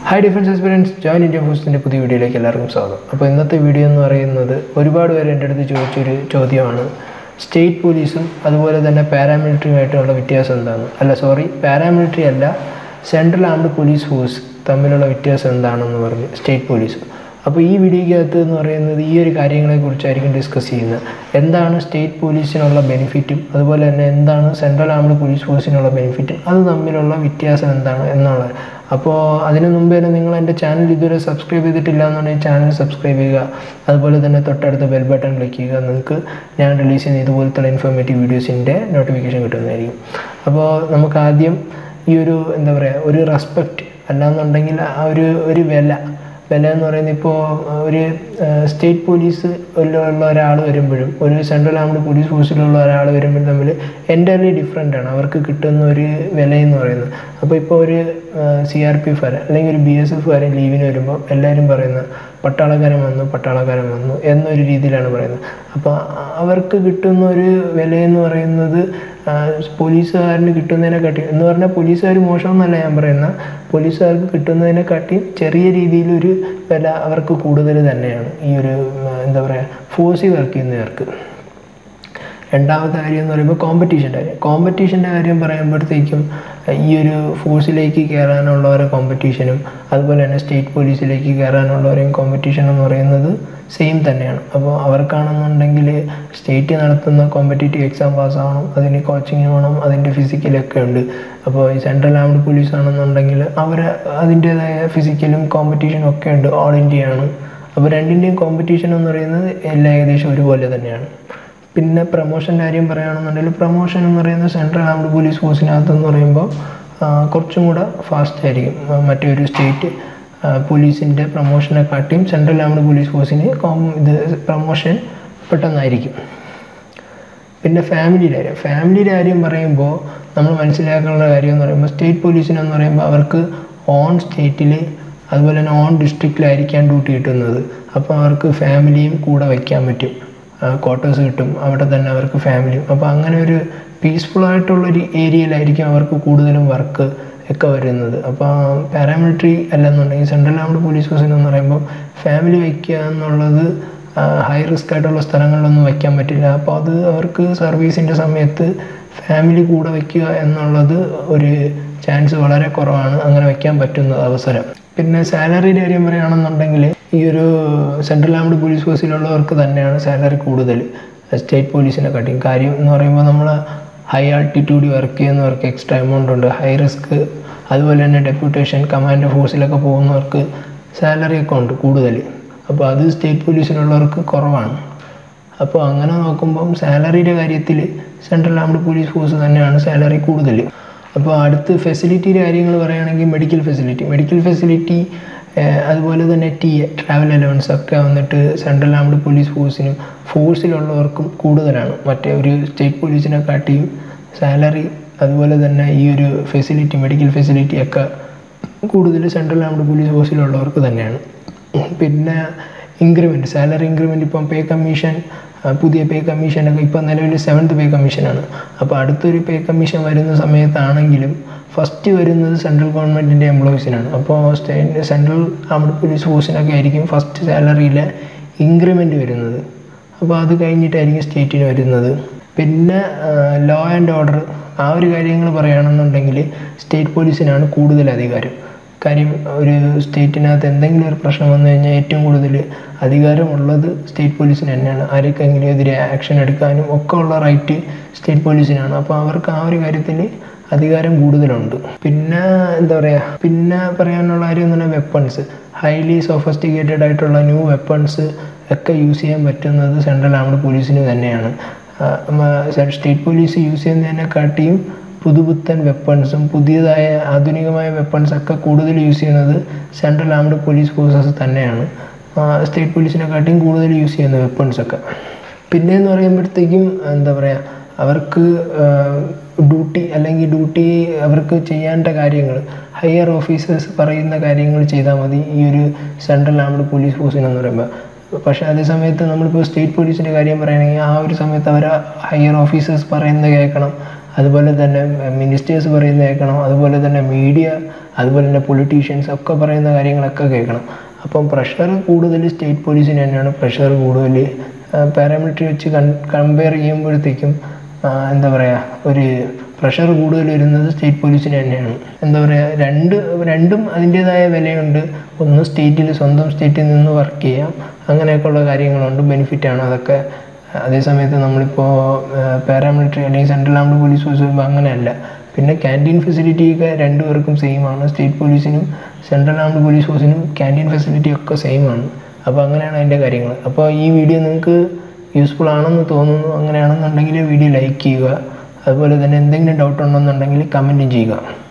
hi defence experience join India ഫോഴ്സിൻ്റെ പുതിയ വീഡിയോയിലേക്ക് എല്ലാവർക്കും സ്വാഗതം അപ്പോൾ ഇന്നത്തെ വീഡിയോ എന്ന് പറയുന്നത് ഒരുപാട് പേര് എൻ്റെ അടുത്ത് ചോദിച്ചൊരു ചോദ്യമാണ് സ്റ്റേറ്റ് പോലീസും അതുപോലെ തന്നെ പാരാമിലിറ്ററിയുമായിട്ടുള്ള വ്യത്യാസം എന്താണ് അല്ല സോറി പാരാമിലിറ്ററി അല്ല സെൻട്രൽ ആംഡ് പോലീസ് ഫോഴ്സ് തമ്മിലുള്ള വ്യത്യാസം എന്താണെന്ന് പറഞ്ഞ് സ്റ്റേറ്റ് പോലീസ് അപ്പോൾ ഈ വീഡിയോയ്ക്കകത്ത് എന്ന് പറയുന്നത് ഈ ഒരു കാര്യങ്ങളെക്കുറിച്ചായിരിക്കും ഡിസ്കസ് ചെയ്യുന്നത് എന്താണ് സ്റ്റേറ്റ് പോലീസിനുള്ള ബെനിഫിറ്റും അതുപോലെ തന്നെ എന്താണ് സെൻട്രൽ ആംഡ് പോലീസ് ഫോഴ്സിനുള്ള ബെനിഫിറ്റും അത് തമ്മിലുള്ള വ്യത്യാസം എന്താണ് എന്നുള്ളത് അപ്പോൾ അതിന് മുമ്പ് തന്നെ നിങ്ങൾ എൻ്റെ ചാനൽ ഇതുവരെ സബ്സ്ക്രൈബ് ചെയ്തിട്ടില്ല എന്നുണ്ടെങ്കിൽ ചാനൽ സബ്സ്ക്രൈബ് ചെയ്യുക അതുപോലെ തന്നെ തൊട്ടടുത്ത ബെൽ ബട്ടൺ ക്ലിക്ക് ചെയ്യുക നിങ്ങൾക്ക് ഞാൻ റിലീസ് ചെയ്യുന്ന ഇതുപോലത്തെ ഇൻഫോർമേറ്റീവ് വീഡിയോസിൻ്റെ നോട്ടിഫിക്കേഷൻ കിട്ടുന്നതായിരിക്കും അപ്പോൾ നമുക്ക് ആദ്യം ഈ ഒരു എന്താ പറയുക ഒരു റെസ്പെക്റ്റ് അല്ലാന്നുണ്ടെങ്കിൽ ആ ഒരു ഒരു വില വില എന്ന് പറയുന്നത് ഇപ്പോൾ ഒരു സ്റ്റേറ്റ് പോലീസ് ഉള്ള ഒരാൾ വരുമ്പോഴും ഒരു സെൻട്രൽ ആംഡ് പോലീസ് ഫോഴ്സിലുള്ള ഒരാൾ വരുമ്പോഴും തമ്മിൽ എൻ്റർലി ഡിഫറെൻ്റ് ആണ് അവർക്ക് കിട്ടുന്ന ഒരു വില എന്ന് പറയുന്നത് അപ്പോൾ ഇപ്പോൾ ഒരു സി ആർ പി എഫ് അല്ലെങ്കിൽ ഒരു ബി എസ് എഫ് കാരൻ ലീവിന് വരുമ്പോൾ എല്ലാവരും പറയുന്നത് പട്ടാളക്കാരൻ വന്നു പട്ടാളക്കാരൻ വന്നു എന്നൊരു രീതിയിലാണ് പറയുന്നത് അപ്പോൾ അവർക്ക് കിട്ടുന്ന ഒരു വിലയെന്ന് പറയുന്നത് പോലീസുകാരന് കിട്ടുന്നതിനെക്കാട്ടി എന്ന് പറഞ്ഞാൽ പോലീസുകാർ മോശമെന്നല്ല ഞാൻ പറയുന്നത് പോലീസുകാർക്ക് കിട്ടുന്നതിനെക്കാട്ടി ചെറിയ രീതിയിലൊരു വില അവർക്ക് കൂടുതൽ തന്നെയാണ് ഈ ഒരു എന്താ പറയുക ഫോഴ്സിൽ വർക്ക് ചെയ്യുന്നവർക്ക് രണ്ടാമത്തെ കാര്യം എന്ന് പറയുമ്പോൾ കോമ്പറ്റീഷൻ്റെ കാര്യം കോമ്പറ്റീഷൻ്റെ കാര്യം പറയുമ്പോഴത്തേക്കും ഈ ഒരു ഫോഴ്സിലേക്ക് കയറാനുള്ളവരെ കോമ്പറ്റീഷനും അതുപോലെ തന്നെ സ്റ്റേറ്റ് പോലീസിലേക്ക് കയറാനുള്ളവരെയും കോമ്പറ്റീഷൻ എന്ന് പറയുന്നത് സെയിം തന്നെയാണ് അപ്പോൾ അവർക്കാണെന്നുണ്ടെങ്കിൽ സ്റ്റേറ്റ് നടത്തുന്ന കോമ്പറ്റേറ്റീവ് എക്സാം പാസ്സാവണം അതിന് കോച്ചിങ് വേണം അതിൻ്റെ ഫിസിക്കലൊക്കെ ഉണ്ട് അപ്പോൾ ഈ സെൻട്രൽ ആംഡ് പോലീസ് ആണെന്നുണ്ടെങ്കിൽ അവർ അതിൻ്റേതായ ഫിസിക്കലും കോമ്പറ്റീഷനും ഒക്കെ ഉണ്ട് ഓൾ ഇന്ത്യ ആണ് അപ്പോൾ രണ്ടിൻ്റെയും കോമ്പറ്റീഷൻ എന്ന് പറയുന്നത് എല്ലാം ഏകദേശം ഒരുപോലെ തന്നെയാണ് പിന്നെ പ്രൊമോഷൻ്റെ കാര്യം പറയുകയാണെന്നുണ്ടെങ്കിൽ പ്രൊമോഷൻ എന്ന് പറയുന്നത് സെൻട്രൽ ആംഡ് പോലീസ് ഫോഴ്സിനകത്ത് എന്ന് പറയുമ്പോൾ കുറച്ചും കൂടെ ഫാസ്റ്റ് ആയിരിക്കും മറ്റൊരു സ്റ്റേറ്റ് പോലീസിൻ്റെ പ്രൊമോഷനെക്കാട്ടിയും സെൻട്രൽ ആംഡ് പോലീസ് ഫോഴ്സിന് കോം ഇത് പ്രൊമോഷൻ പെട്ടെന്നായിരിക്കും പിന്നെ ഫാമിലിയുടെ കാര്യം ഫാമിലിയുടെ കാര്യം പറയുമ്പോൾ നമ്മൾ മനസ്സിലാക്കാനുള്ള കാര്യം എന്ന് പറയുമ്പോൾ സ്റ്റേറ്റ് പോലീസിനെന്ന് പറയുമ്പോൾ അവർക്ക് ഓൺ സ്റ്റേറ്റിൽ അതുപോലെ തന്നെ ഓൺ ഡിസ്ട്രിക്റ്റിലായിരിക്കാൻ ഡ്യൂട്ടി കിട്ടുന്നത് അപ്പോൾ അവർക്ക് ഫാമിലിയും കൂടെ വയ്ക്കാൻ പറ്റും ക്വാർട്ടേഴ്സ് കിട്ടും അവിടെ തന്നെ അവർക്ക് ഫാമിലിയും അപ്പോൾ അങ്ങനെ ഒരു പീസ്ഫുൾ ആയിട്ടുള്ളൊരു ഏരിയയിലായിരിക്കും അവർക്ക് കൂടുതലും വർക്ക് ഒക്കെ വരുന്നത് അപ്പോൾ പാരാമിലിറ്ററി അല്ലെന്നുണ്ടെങ്കിൽ സെൻട്രൽ ആംഡ് പോലീസ് ഫോഴ്സിന് എന്ന് പറയുമ്പോൾ ഫാമിലി വയ്ക്കുക എന്നുള്ളത് ഹൈ റിസ്ക് ആയിട്ടുള്ള സ്ഥലങ്ങളിലൊന്നും വയ്ക്കാൻ പറ്റില്ല അപ്പോൾ അത് അവർക്ക് സർവീസിൻ്റെ സമയത്ത് ഫാമിലി കൂടെ വയ്ക്കുക എന്നുള്ളത് ഒരു ചാൻസ് വളരെ കുറവാണ് അങ്ങനെ വയ്ക്കാൻ പറ്റുന്ന അവസരം പിന്നെ സാലറിയുടെ കാര്യം പറയുകയാണെന്നുണ്ടെങ്കിൽ ഈ ഒരു സെൻട്രൽ ആംഡ് പോലീസ് ഫോഴ്സിലുള്ളവർക്ക് തന്നെയാണ് സാലറി കൂടുതൽ സ്റ്റേറ്റ് പോലീസിനെ കാട്ടിയും കാര്യം എന്ന് പറയുമ്പോൾ നമ്മൾ ഹൈ ആൾട്ടിറ്റ്യൂഡ് വർക്ക് ചെയ്യുന്നവർക്ക് എക്സ്ട്രാ എമൗണ്ട് ഉണ്ട് ഹൈ റിസ്ക് അതുപോലെ തന്നെ ഡെപ്യൂട്ടേഷൻ കമാൻഡ് ഫോഴ്സിലൊക്കെ പോകുന്നവർക്ക് സാലറി ഒക്കെ ഉണ്ട് കൂടുതൽ അപ്പോൾ അത് സ്റ്റേറ്റ് പോലീസിലുള്ളവർക്ക് കുറവാണ് അപ്പോൾ അങ്ങനെ നോക്കുമ്പം സാലറിയുടെ കാര്യത്തിൽ സെൻട്രൽ ആംഡ് പോലീസ് ഫോഴ്സ് തന്നെയാണ് സാലറി കൂടുതൽ അപ്പോൾ അടുത്ത് ഫെസിലിറ്റിയുടെ കാര്യങ്ങൾ പറയുകയാണെങ്കിൽ മെഡിക്കൽ ഫെസിലിറ്റി മെഡിക്കൽ ഫെസിലിറ്റി അതുപോലെ തന്നെ ടി എ ട്രാവൽ അലവൻസ് ഒക്കെ വന്നിട്ട് സെൻട്രൽ ആംഡ് പോലീസ് ഫോഴ്സിനും ഫോഴ്സിലുള്ളവർക്കും കൂടുതലാണ് മറ്റേ ഒരു സ്റ്റേറ്റ് പോലീസിനെ കാട്ടിയും സാലറി അതുപോലെ തന്നെ ഈ ഒരു ഫെസിലിറ്റി മെഡിക്കൽ ഫെസിലിറ്റി ഒക്കെ കൂടുതൽ സെൻട്രൽ ആംഡ് പോലീസ് ഫോഴ്സിലുള്ളവർക്ക് തന്നെയാണ് പിന്നെ ഇൻക്രിമെൻറ്റ് സാലറി ഇൻക്രിമെൻറ്റ് ഇപ്പം പേ കമ്മീഷൻ പുതിയ പേ കമ്മീഷനൊക്കെ ഇപ്പം നിലവിൽ സെവൻത്ത് പേ കമ്മീഷനാണ് അപ്പോൾ അടുത്തൊരു പേ കമ്മീഷൻ വരുന്ന സമയത്താണെങ്കിലും ഫസ്റ്റ് വരുന്നത് സെൻട്രൽ ഗവൺമെൻറ്റിൻ്റെ എംപ്ലോയീസിനാണ് അപ്പോൾ സ്റ്റേറ്റ് സെൻട്രൽ ആംഡ് പോലീസ് ഫോഴ്സിനൊക്കെ ആയിരിക്കും ഫസ്റ്റ് സാലറിയിലെ ഇൻക്രിമെൻറ്റ് വരുന്നത് അപ്പോൾ അത് കഴിഞ്ഞിട്ടായിരിക്കും സ്റ്റേറ്റിന് വരുന്നത് പിന്നെ ലോ ആൻഡ് ഓർഡർ ആ ഒരു കാര്യങ്ങൾ പറയുകയാണെന്നുണ്ടെങ്കിൽ സ്റ്റേറ്റ് പോലീസിനാണ് കൂടുതൽ അധികാരം കാര്യം ഒരു സ്റ്റേറ്റിനകത്ത് എന്തെങ്കിലും ഒരു പ്രശ്നം വന്നു കഴിഞ്ഞാൽ ഏറ്റവും കൂടുതൽ അധികാരമുള്ളത് സ്റ്റേറ്റ് പോലീസിന് തന്നെയാണ് ആർക്കെങ്കിലും എതിരെ ആക്ഷൻ എടുക്കാനും ഒക്കെ ഉള്ള റൈറ്റ് സ്റ്റേറ്റ് പോലീസിനാണ് അപ്പോൾ അവർക്ക് ആ ഒരു കാര്യത്തിൽ അധികാരം കൂടുതലുണ്ട് പിന്നെ എന്താ പറയുക പിന്നെ പറയാനുള്ള കാര്യം എന്ന് പറഞ്ഞാൽ വെപ്പൺസ് ഹൈലി സോഫസ്റ്റിക്കേറ്റഡ് ആയിട്ടുള്ള ന്യൂ വെപ്പൺസ് ഒക്കെ യൂസ് ചെയ്യാൻ പറ്റുന്നത് സെൻട്രൽ ആംഡ് പോലീസിന് തന്നെയാണ് സ്റ്റേറ്റ് പോലീസ് യൂസ് ചെയ്യുന്നതിനെക്കാട്ടിയും പുതുപുത്തൻ വെപ്പൺസും പുതിയതായ ആധുനികമായ വെപ്പൺസൊക്കെ കൂടുതൽ യൂസ് ചെയ്യുന്നത് സെൻട്രൽ ആംഡ് പോലീസ് ഫോഴ്സസ് തന്നെയാണ് സ്റ്റേറ്റ് പോലീസിനെക്കാട്ടിയും കൂടുതൽ യൂസ് ചെയ്യുന്ന വെപ്പൺസൊക്കെ പിന്നെ എന്ന് പറയുമ്പോഴത്തേക്കും എന്താ പറയുക അവർക്ക് ഡ്യൂട്ടി അല്ലെങ്കിൽ ഡ്യൂട്ടി അവർക്ക് ചെയ്യേണ്ട കാര്യങ്ങൾ ഹയർ ഓഫീസേഴ്സ് പറയുന്ന കാര്യങ്ങൾ ചെയ്താൽ മതി ഈ ഒരു സെൻട്രൽ ആംഡ് പോലീസ് ഫോഴ്സിനെന്ന് പറയുമ്പോൾ പക്ഷേ അതേ സമയത്ത് നമ്മളിപ്പോൾ സ്റ്റേറ്റ് പോലീസിൻ്റെ കാര്യം പറയുകയാണെങ്കിൽ ആ ഒരു സമയത്ത് അവർ ഹയർ ഓഫീസേഴ്സ് പറയുന്നത് കേൾക്കണം അതുപോലെ തന്നെ മിനിസ്റ്റേഴ്സ് പറയുന്ന കേൾക്കണം അതുപോലെ തന്നെ മീഡിയ അതുപോലെ തന്നെ പൊളിറ്റീഷ്യൻസ് ഒക്കെ പറയുന്ന കാര്യങ്ങളൊക്കെ കേൾക്കണം അപ്പം പ്രഷർ കൂടുതൽ സ്റ്റേറ്റ് പോലീസിന് തന്നെയാണ് പ്രഷർ കൂടുതൽ പാരാമിലിറ്ററി വെച്ച് കൺ കമ്പയർ ചെയ്യുമ്പോഴത്തേക്കും ആ, എന്താ പറയുക ഒരു പ്രഷർ കൂടുതൽ വരുന്നത് സ്റ്റേറ്റ് പോലീസിന് തന്നെയാണ് എന്താ പറയുക രണ്ട് രണ്ടും അതിൻ്റേതായ വിലയുണ്ട് ഒന്ന് സ്റ്റേറ്റിൽ സ്വന്തം സ്റ്റേറ്റിൽ നിന്ന് വർക്ക് ചെയ്യാം അങ്ങനെയൊക്കെയുള്ള കാര്യങ്ങളുണ്ട് ബെനിഫിറ്റാണ് അതൊക്കെ അതേസമയത്ത് നമ്മളിപ്പോൾ പാരാമിലിറ്ററി അല്ലെങ്കിൽ സെൻട്രൽ ആംഡ് പോലീസ് ഫോഴ്സ് വരുമ്പോൾ അങ്ങനെയല്ല പിന്നെ ക്യാൻറ്റീൻ ഫെസിലിറ്റി ഒക്കെ രണ്ടുപേർക്കും സെയിം ആണ് സ്റ്റേറ്റ് പോലീസിനും സെൻട്രൽ ആംഡ് പോലീസ് ഫോഴ്സിനും ക്യാൻറ്റീൻ ഫെസിലിറ്റി ഒക്കെ സെയിം ആണ് അപ്പോൾ അങ്ങനെയാണ് അതിൻ്റെ കാര്യങ്ങൾ അപ്പോൾ ഈ വീഡിയോ നിങ്ങൾക്ക് യൂസ്ഫുൾ ആണെന്ന് തോന്നുന്നു അങ്ങനെയാണെന്നുണ്ടെങ്കിൽ വീഡിയോ ലൈക്ക് ചെയ്യുക അതുപോലെ തന്നെ എന്തെങ്കിലും ഡൗട്ട് ഉണ്ടെന്നുണ്ടെങ്കിൽ കമൻറ്റും ചെയ്യുക